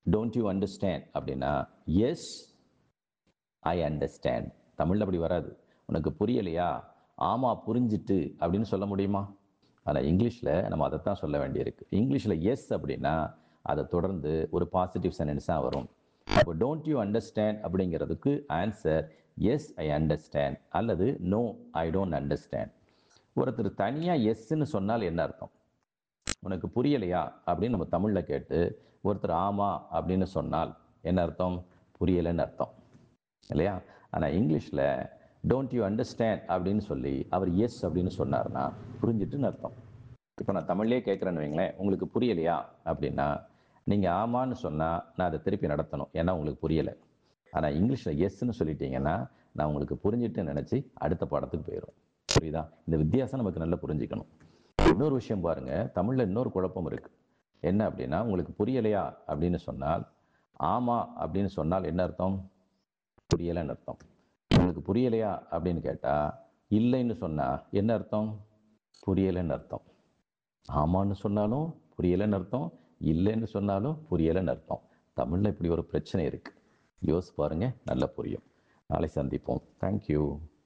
don't you understand அப்படின்னா yes I understand தமிழில் அப்படி வராது உனக்கு புரியலையா ஆமாம் புரிஞ்சிட்டு அப்படின்னு சொல்ல முடியுமா ஆனால் இங்கிலீஷில் நம்ம அதைத்தான் சொல்ல வேண்டியிருக்கு இங்கிலீஷில் எஸ் அப்படின்னா அதை தொடர்ந்து ஒரு பாசிட்டிவ் சென்டென்ஸாக வரும் அப்போ டோன்ட் யூ அண்டர்ஸ்டாண்ட் அப்படிங்கிறதுக்கு ஆன்சர் எஸ் ஐ அண்டர்ஸ்டாண்ட் அல்லது நோ ஐ டோன்ட் அண்டர்ஸ்டாண்ட் ஒருத்தர் தனியாக எஸ்ன்னு சொன்னால் என்ன அர்த்தம் உனக்கு புரியலையா அப்படின்னு நம்ம தமிழில் கேட்டு ஒருத்தர் ஆமாம் அப்படின்னு சொன்னால் என்ன அர்த்தம் புரியலைன்னு அர்த்தம் இல்லையா ஆனால் இங்கிலீஷில் டோன்ட் யூ அண்டர்ஸ்டாண்ட் அப்படின்னு சொல்லி அவர் எஸ் அப்படின்னு சொன்னார்னா புரிஞ்சிட்டுன்னு அர்த்தம் இப்போ நான் தமிழ்லேயே கேட்குறேன்னு வைங்களேன் உங்களுக்கு புரியலையா அப்படின்னா நீங்கள் ஆமான்னு சொன்னால் நான் அதை திருப்பி நடத்தணும் ஏன்னா உங்களுக்கு புரியலை ஆனால் இங்கிலீஷில் எஸ்ன்னு சொல்லிட்டீங்கன்னா நான் உங்களுக்கு புரிஞ்சிட்டு நினச்சி அடுத்த பாடத்துக்கு போயிடும் புரியுதா இந்த வித்தியாசம் நமக்கு நல்லா புரிஞ்சுக்கணும் இன்னொரு விஷயம் பாருங்க தமிழில் இன்னொரு குழப்பம் இருக்கு என்ன அப்படின்னா உங்களுக்கு புரியலையா அப்படின்னு சொன்னால் ஆமா அப்படின்னு சொன்னால் என்ன அர்த்தம் புரியலைன்னு அர்த்தம் உங்களுக்கு புரியலையா அப்படின்னு கேட்டா இல்லைன்னு சொன்னா என்ன அர்த்தம் புரியலைன்னு அர்த்தம் ஆமான்னு சொன்னாலும் புரியலைன்னு அர்த்தம் இல்லைன்னு சொன்னாலும் புரியலைன்னு அர்த்தம் தமிழ்ல இப்படி ஒரு பிரச்சனை இருக்கு யோசிச்சு பாருங்க நல்லா புரியும் நாளை சந்திப்போம் தேங்க்யூ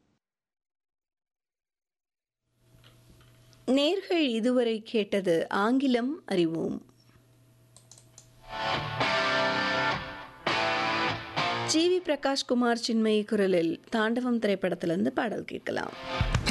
நேர்கள் இதுவரை கேட்டது ஆங்கிலம் அறிவோம் ஜி வி பிரகாஷ்குமார் சின்மயி குரலில் தாண்டவம் திரைப்படத்திலிருந்து பாடல் கேட்கலாம்